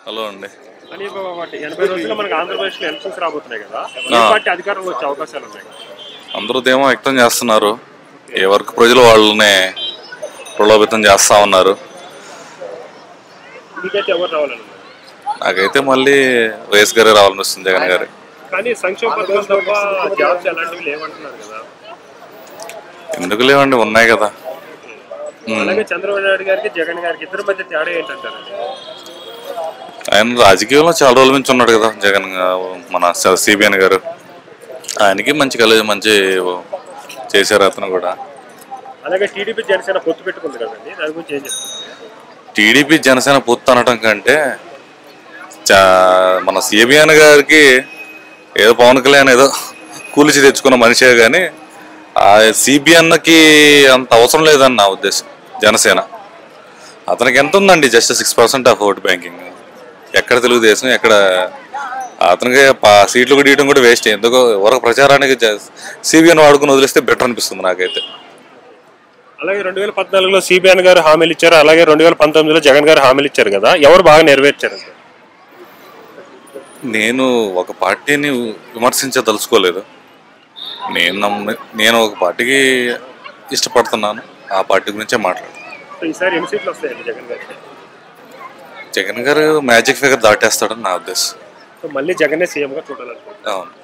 Hello అండి అని ఒకటి ఎనభై రోజుల్లో మనకి ఆంధ్రప్రదేశ్లో ఎలక్షన్స్ రాబోతున్నాయి కదా ఏ ఆ. పార్టీ అధికారంలో వచ్చే అవకాశాలు ఉన్నాయి అందరూ ధీమా వ్యక్తం చేస్తున్నారు ఏ వరకు ప్రజలు వాళ్ళని ప్రలోభితం చేస్తా ఉన్నారు మీకైతే ఎవరు రావాలని నాకైతే మళ్ళీ వైఎస్ గారే రావాలనిపిస్తుంది జగన్ గారి కానీ సంక్షేమ పథకాలు తప్ప జాబ్స్ అలాంటివి లేవంటున్నారు కదా ఎందుకు లేవండి ఉన్నాయి కదా ఉమ్. అలాగే చంద్రబాబు నాయుడు గారికి జగన్ గారికి ఇద్దరి మధ్య తేడా ఏంటంటారు ఆయన రాజకీయంలో చాలా రోజుల నుంచి ఉన్నాడు కదా జగన్ గా- మన సిబిఎన్ గారు ఆయనకి మంచి కలే మంచి చేశారు అతను కూడా అలాగే టీడీపీ జనసేన పొత్తు పెట్టుకుంది కదండి దాని గురించి ఏం చెప్తున్నారు టీడీపీ జనసేన పొత్తు అనటం కంటే చా- మన సిబిఎన్ గారికి ఏదో పవన్ కళ్యాణ్ ఏదో కూలిచి తెచ్చుకున్న మనిషే కానీ ఆ సిబిఎన్కి అంత అవసరం లేదని నా ఉద్దేశం జనసేన అతనికి ఎంత ఉందండి just six percent of vote banking ఎక్కడ తెలుగుదేశం ఎక్కడ అతనికి పా- సీట్లు కూడా ఇవ్వడం కూడా వేస్ట్ ఎందుకో ఎవరికి ప్రచారానికి సిబిఎన్ వాడుకుని వదిలేస్తే బెటర్ అనిపిస్తుంది నాకైతే అలాగే రెండు వేల పద్నాలుగులో సిబిఎన్ గారు హామీలు ఇచ్చారు అలాగే రెండు వేల పంతొమ్మిదిలో జగన్ గారు హామీలు ఇచ్చారు కదా ఎవరు బాగా నెరవేర్చారు నేను ఒక పార్టీని విమర్శించదలుచుకోలేదు నేను నమ్మి నేను ఒక పార్టీకి ఇష్టపడుతున్నాను ఆ పార్టీ గురించే మాట్లాడు సో ఈసారి ఎన్ని సీట్లు వస్తాయండి జగన్ గారికి జగన్ గారు మ్యాజిక్ ఫిగర్ దాటేస్తాడని నా ఉద్దేశం సో మళ్ళీ జగనే సీఎంగా చూడాలనుకుంటున్నాను అవును